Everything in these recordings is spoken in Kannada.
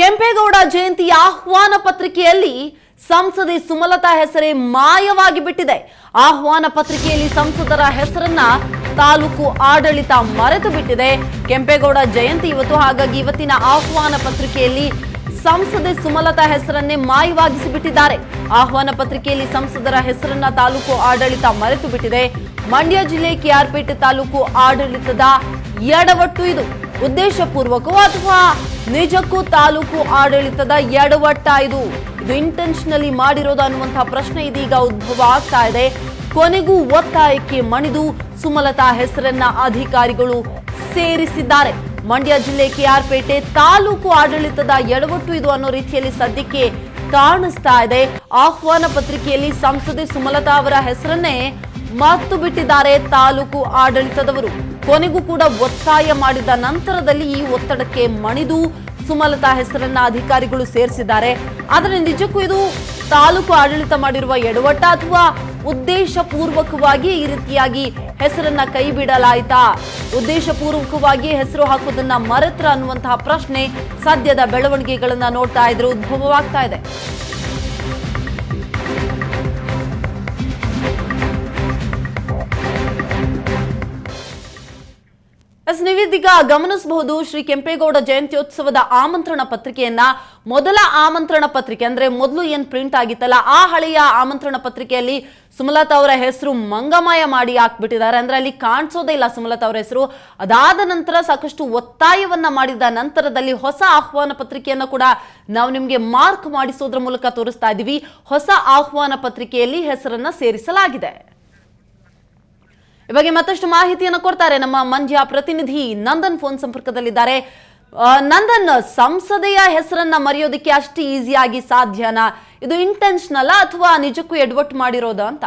ಕೆಂಪೇಗೌಡ ಜಯಂತಿಯ ಆಹ್ವಾನ ಪತ್ರಿಕೆಯಲ್ಲಿ ಸಂಸದೆ ಸುಮಲತಾ ಹೆಸರೇ ಮಾಯವಾಗಿ ಬಿಟ್ಟಿದೆ ಆಹ್ವಾನ ಪತ್ರಿಕೆಯಲ್ಲಿ ಸಂಸದರ ಹೆಸರನ್ನ ತಾಲೂಕು ಆಡಳಿತ ಮರೆತು ಬಿಟ್ಟಿದೆ ಕೆಂಪೇಗೌಡ ಜಯಂತಿ ಇವತ್ತು ಹಾಗಾಗಿ ಇವತ್ತಿನ ಆಹ್ವಾನ ಪತ್ರಿಕೆಯಲ್ಲಿ ಸಂಸದೆ ಸುಮಲತಾ ಹೆಸರನ್ನೇ ಮಾಯವಾಗಿಸಿ ಬಿಟ್ಟಿದ್ದಾರೆ ಆಹ್ವಾನ ಪತ್ರಿಕೆಯಲ್ಲಿ ಸಂಸದರ ಹೆಸರನ್ನ ತಾಲೂಕು ಆಡಳಿತ ಮರೆತು ಬಿಟ್ಟಿದೆ ಮಂಡ್ಯ ಜಿಲ್ಲೆ ಕೆಆರ್ಪೇಟೆ ತಾಲೂಕು ಆಡಳಿತದ ಎಡವಟ್ಟು ಇದು ಉದ್ದೇಶಪೂರ್ವಕವೋ ಅಥವಾ ನಿಜಕ್ಕೂ ತಾಲೂಕು ಆಡಳಿತದ ಎಡವಟ್ಟ ಇದು ಇದು ಇಂಟೆನ್ಷನಲಿ ಮಾಡಿರೋದು ಅನ್ನುವಂತಹ ಪ್ರಶ್ನೆ ಇದೀಗ ಉದ್ಭವ ಆಗ್ತಾ ಇದೆ ಕೊನೆಗೂ ಒತ್ತಾಯಕ್ಕೆ ಮಣಿದು ಸುಮಲತಾ ಹೆಸರನ್ನ ಅಧಿಕಾರಿಗಳು ಸೇರಿಸಿದ್ದಾರೆ ಮಂಡ್ಯ ಜಿಲ್ಲೆ ಕೆಆರ್ಪೇಟೆ ತಾಲೂಕು ಆಡಳಿತದ ಎಡವಟ್ಟು ಇದು ಅನ್ನೋ ರೀತಿಯಲ್ಲಿ ಸದ್ಯಕ್ಕೆ ಕಾಣಿಸ್ತಾ ಇದೆ ಆಹ್ವಾನ ಪತ್ರಿಕೆಯಲ್ಲಿ ಸಂಸದೆ ಸುಮಲತಾ ಅವರ ಹೆಸರನ್ನೇ ಮರ್ತು ಬಿಟ್ಟಿದ್ದಾರೆ ತಾಲೂಕು ಆಡಳಿತದವರು ಕೊನೆಗೂ ಕೂಡ ಒತ್ತಾಯ ಮಾಡಿದ ನಂತರದಲ್ಲಿ ಈ ಒತ್ತಡಕ್ಕೆ ಮಣಿದು ಸುಮಲತಾ ಹೆಸರನ್ನ ಅಧಿಕಾರಿಗಳು ಸೇರಿಸಿದ್ದಾರೆ ಆದರೆ ನಿಜಕ್ಕೂ ಇದು ತಾಲೂಕು ಆಡಳಿತ ಮಾಡಿರುವ ಎಡವಟ್ಟ ಅಥವಾ ಉದ್ದೇಶ ಪೂರ್ವಕವಾಗಿ ಈ ರೀತಿಯಾಗಿ ಹೆಸರನ್ನ ಕೈ ಬಿಡಲಾಯ್ತಾ ಉದ್ದೇಶ ಪೂರ್ವಕವಾಗಿ ಹೆಸರು ಹಾಕೋದನ್ನ ಮರೆತ್ರ ಅನ್ನುವಂತಹ ಪ್ರಶ್ನೆ ಸದ್ಯದ ಬೆಳವಣಿಗೆಗಳನ್ನ ನೋಡ್ತಾ ಇದ್ರೆ ಉದ್ಭವವಾಗ್ತಾ ಇದೆ ಎಸ್ ನೀವಿದೀಗ ಗಮನಿಸಬಹುದು ಶ್ರೀ ಕೆಂಪೇಗೌಡ ಜಯಂತ್ಯೋತ್ಸವದ ಆಮಂತ್ರಣ ಪತ್ರಿಕೆಯನ್ನ ಮೊದಲ ಆಮಂತ್ರಣ ಪತ್ರಿಕೆ ಅಂದ್ರೆ ಮೊದಲು ಏನ್ ಪ್ರಿಂಟ್ ಆಗಿತ್ತಲ್ಲ ಆ ಹಳೆಯ ಆಮಂತ್ರಣ ಪತ್ರಿಕೆಯಲ್ಲಿ ಸುಮಲತಾ ಅವರ ಹೆಸರು ಮಂಗಮಾಯ ಮಾಡಿ ಹಾಕ್ಬಿಟ್ಟಿದ್ದಾರೆ ಅಂದ್ರೆ ಅಲ್ಲಿ ಕಾಣಿಸೋದೇ ಇಲ್ಲ ಸುಮಲತಾ ಅವರ ಹೆಸರು ಅದಾದ ನಂತರ ಸಾಕಷ್ಟು ಒತ್ತಾಯವನ್ನ ಮಾಡಿದ ನಂತರದಲ್ಲಿ ಹೊಸ ಆಹ್ವಾನ ಪತ್ರಿಕೆಯನ್ನ ಕೂಡ ನಾವು ನಿಮ್ಗೆ ಮಾರ್ಕ್ ಮಾಡಿಸೋದ್ರ ಮೂಲಕ ತೋರಿಸ್ತಾ ಇದೀವಿ ಹೊಸ ಆಹ್ವಾನ ಪತ್ರಿಕೆಯಲ್ಲಿ ಹೆಸರನ್ನ ಸೇರಿಸಲಾಗಿದೆ ಈ ಬಗ್ಗೆ ಮತ್ತಷ್ಟು ಮಾಹಿತಿಯನ್ನು ಕೊಡ್ತಾರೆ ನಮ್ಮ ಮಂಡ್ಯ ಪ್ರತಿನಿಧಿ ನಂದನ್ ಫೋನ್ ಸಂಪರ್ಕದಲ್ಲಿದ್ದಾರೆ ಆ, ನಂದನ್ ಸಂಸದೆಯ ಹೆಸರನ್ನ ಮರೆಯೋದಕ್ಕೆ ಅಷ್ಟು ಈಸಿಯಾಗಿ ಸಾಧ್ಯನಾ ಇದು ಇಂಟೆನ್ಷನಲ್ಲ ಅಥವಾ ನಿಜಕ್ಕೂ ಎಡ್ವಟ್ ಮಾಡಿರೋದಾ ಅಂತ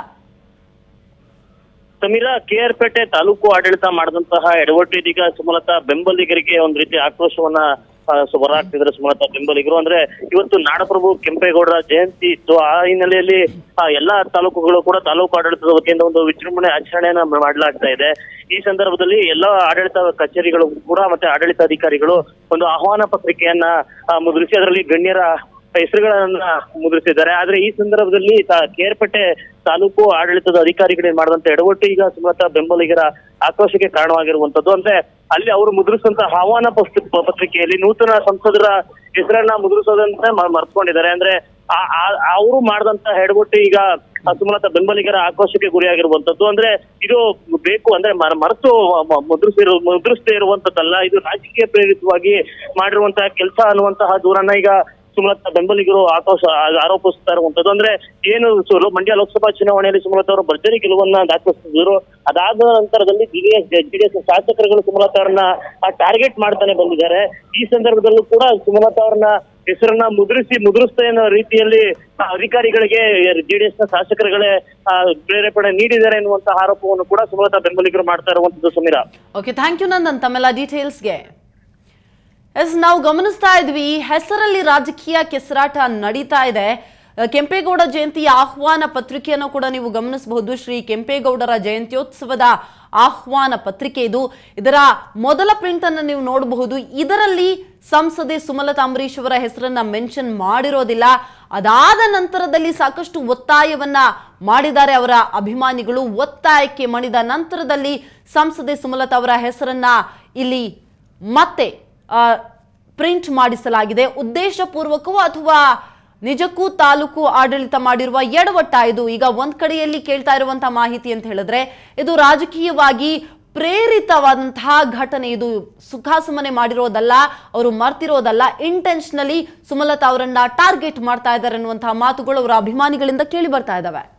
ಸಮೀರಾ ಕೆಆರ್ಪೇಟೆ ತಾಲೂಕು ಆಡಳಿತ ಮಾಡಿದಂತಹ ಎಡವಟ್ಟು ಇದೀಗ ಸುಮಲತಾ ಬೆಂಬಲಿಗರಿಗೆ ಒಂದ್ ರೀತಿ ಆಕ್ರೋಶವನ್ನ ಆ, ಸು- ಹೊರಹಾಕ್ತಿದ್ದಾರೆ ಸುಮಲತಾ ಬೆಂಬಲಿಗರು ಅಂದ್ರೆ ಇವತ್ತು ನಾಡಪ್ರಭು ಕೆಂಪೇಗೌಡರ ಜಯಂತಿ ಇತ್ತು ಆ ಹಿನ್ನೆಲೆಯಲ್ಲಿ ಆ ಎಲ್ಲಾ ತಾಲೂಕುಗಳು ಕೂಡ ತಾಲೂಕು ಆಡಳಿತದ ವತಿಯಿಂದ ಒಂದು ವಿಜೃಂಭಣೆ ಆಚರಣೆಯನ್ನ ಮಾಡಲಾಗ್ತಾ ಇದೆ ಈ ಸಂದರ್ಭದಲ್ಲಿ ಎಲ್ಲ ಆಡಳಿತ ಕಚೇರಿಗಳು ಕೂಡ ಮತ್ತೆ ಆಡಳಿತಾಧಿಕಾರಿಗಳು ಒಂದು ಆಹ್ವಾನ ಪತ್ರಿಕೆಯನ್ನ ಆ, ಮುದ್ರಿಸಿ ಅದರಲ್ಲಿ ಗಣ್ಯರ ಹೆಸರುಗಳನ್ನ ಮುದ್ರಿಸಿದ್ದಾರೆ ಆದ್ರೆ ಈ ಸಂದರ್ಭದಲ್ಲಿ ತಾ- ಕೇರ್ಪೇಟೆ ತಾಲೂಕು ಆಡಳಿತದ ಅಧಿಕಾರಿಗಳಿಗೆ ಮಾಡಿದಂತ ಎಡವಟ್ಟು ಈಗ ಸುಮಲತಾ ಬೆಂಬಲಿಗರ ಆಕ್ರೋಶಕ್ಕೆ ಕಾರಣವಾಗಿರುವಂತದ್ದು ಅಂದ್ರೆ ಅಲ್ಲಿ ಅವರು ಮುದ್ರಿಸಿದಂತ ಆಹ್ವಾನ ಪುಸ್ತ- ಪತ್ರಿಕೆಯಲ್ಲಿ ನೂತನ ಸಂಸದರ ಹೆಸರನ್ನ ಮುದ್ರಿಸೋದಂತ ಮ- ಮರ್ತ್ಕೊಂಡಿದ್ದಾರೆ ಅಂದ್ರೆ ಆ- ಆ- ಅವರು ಮಾಡಿದಂತ ಎಡವಟ್ಟು ಈಗ ಆ ಸುಮಲತಾ ಬೆಂಬಲಿಗರ ಆಕ್ರೋಶಕ್ಕೆ ಗುರಿಯಾಗಿರುವಂತದ್ದು ಅಂದ್ರೆ ಇದು ಬೇಕು ಅಂದ್ರೆ ಮರ- ಮರೆತು ಮ- ಮುದ್ರಿಸಿರು ಮುದ್ರಿಸದೇ ಇರುವಂತದ್ದಲ್ಲ ಇದು ರಾಜಕೀಯ ಪ್ರೇರಿತವಾಗಿ ಮಾಡಿರುವಂತಹ ಕೆಲಸ ಅನ್ನುವಂತಹ ದೂರನ್ನ ಈಗ ಸುಮಲತಾ ಬೆಂಬಲಿಗರು ಆಕ್ರೋಶ ಆ- ಆರೋಪಿಸ್ತಾ ಇರುವಂತದ್ದು ಅಂದ್ರೆ ಏನು ಸು- ಲೋ- ಮಂಡ್ಯ ಲೋಕಸಭಾ ಚುನಾವಣೆಯಲ್ಲಿ ಸುಮಲತಾ ಅವರು ಭರ್ಜರಿ ಗೆಲುವನ್ನ ದಾಖಲಿಸಿದ್ರು ಅದಾದ ನಂತರದಲ್ಲಿ ಜೆಡಿಎಸ್ ಜೆಡಿಎಸ್ ಶಾಸಕರುಗಳು ಸುಮಲತಾ ಅವ್ರನ್ನ ಟಾರ್ಗೆಟ್ ಮಾಡ್ತಾನೆ ಬಂದಿದ್ದಾರೆ ಈ ಸಂದರ್ಭದಲ್ಲೂ ಕೂಡ ಸುಮಲತಾ ಅವ್ರನ್ನ ಹೆಸರನ್ನ ಮುದ್ರಿಸಿ ಮುದ್ರಿಸ್ತಾ ಅನ್ನೋ ರೀತಿಯಲ್ಲಿ ಆ, ಅಧಿಕಾರಿಗಳಿಗೆ ಜೆಡಿಎಸ್ ನ ಶಾಸಕರುಗಳೇ ಆ, ಪ್ರೇರೇಪಣೆ ನೀಡಿದ್ದಾರೆ ಎನ್ನುವಂತಹ ಆರೋಪವನ್ನು ಕೂಡ ಸುಮಲತಾ ಬೆಂಬಲಿಗರು ಮಾಡ್ತಾ ಇರುವಂತದ್ದು Sameera okay thank you Nandan ತಮ್ಮೆಲ್ಲ ಡೀಟೇಲ್ಸ್ಗೆ ಎಸ್ ನಾವು ಗಮನಿಸ್ತಾ ಇದ್ವಿ ಹೆಸರಲ್ಲಿ ರಾಜಕೀಯ ಕೆಸರಾಟ ನಡೀತಾ ಇದೆ ಅಹ್, ಕೆಂಪೇಗೌಡ ಜಯಂತಿಯ ಆಹ್ವಾನ ಪತ್ರಿಕೆಯನ್ನು ಕೂಡ ನೀವು ಗಮನಿಸಬಹುದು ಶ್ರೀ ಕೆಂಪೇಗೌಡರ ಜಯಂತ್ಯೋತ್ಸವದ ಆಹ್ವಾನ ಪತ್ರಿಕೆ ಇದು ಇದರ ಮೊದಲ ಪ್ರಿಂಟ್ ಅನ್ನು ನೀವು ನೋಡಬಹುದು ಇದರಲ್ಲಿ ಸಂಸದೆ ಸುಮಲತಾ ಅಂಬರೀಶ್ ಅವರ ಹೆಸರನ್ನ ಮೆನ್ಷನ್ ಮಾಡಿರೋದಿಲ್ಲ ಅದಾದ ನಂತರದಲ್ಲಿ ಸಾಕಷ್ಟು ಒತ್ತಾಯವನ್ನ ಮಾಡಿದ್ದಾರೆ ಅವರ ಅಭಿಮಾನಿಗಳು ಒತ್ತಾಯಕ್ಕೆ ಮಣಿದ ನಂತರದಲ್ಲಿ ಸಂಸದೆ ಸುಮಲತಾ ಅವರ ಹೆಸರನ್ನ ಇಲ್ಲಿ ಮತ್ತೆ ಪ್ರಿಂಟ್ ಮಾಡಿಸಲಾಗಿದೆ ಉದ್ದೇಶಪೂರ್ವಕವೋ ಅಥವಾ ನಿಜಕ್ಕೂ ತಾಲೂಕು ಆಡಳಿತ ಮಾಡಿರುವ ಎಡವಟ್ಟ ಇದು ಈಗ ಒಂದ್ ಕಡೆಯಲ್ಲಿ ಕೇಳ್ತಾ ಇರುವಂತಹ ಮಾಹಿತಿ ಅಂತ ಹೇಳಿದ್ರೆ ಇದು ರಾಜಕೀಯವಾಗಿ ಪ್ರೇರಿತವಾದಂತಹ ಘಟನೆ ಇದು ಸುಖಾಸುಮನೆ ಮಾಡಿರೋದಲ್ಲ ಅವರು ಮರ್ತಿರೋದಲ್ಲ ಇಂಟೆನ್ಷನಲಿ ಸುಮಲತಾ ಅವರನ್ನ ಟಾರ್ಗೆಟ್ ಮಾಡ್ತಾ ಇದ್ದಾರೆ ಅನ್ನುವಂತಹ ಮಾತುಗಳು ಅವರ ಅಭಿಮಾನಿಗಳಿಂದ ಕೇಳಿ ಬರ್ತಾ ಇದಾವೆ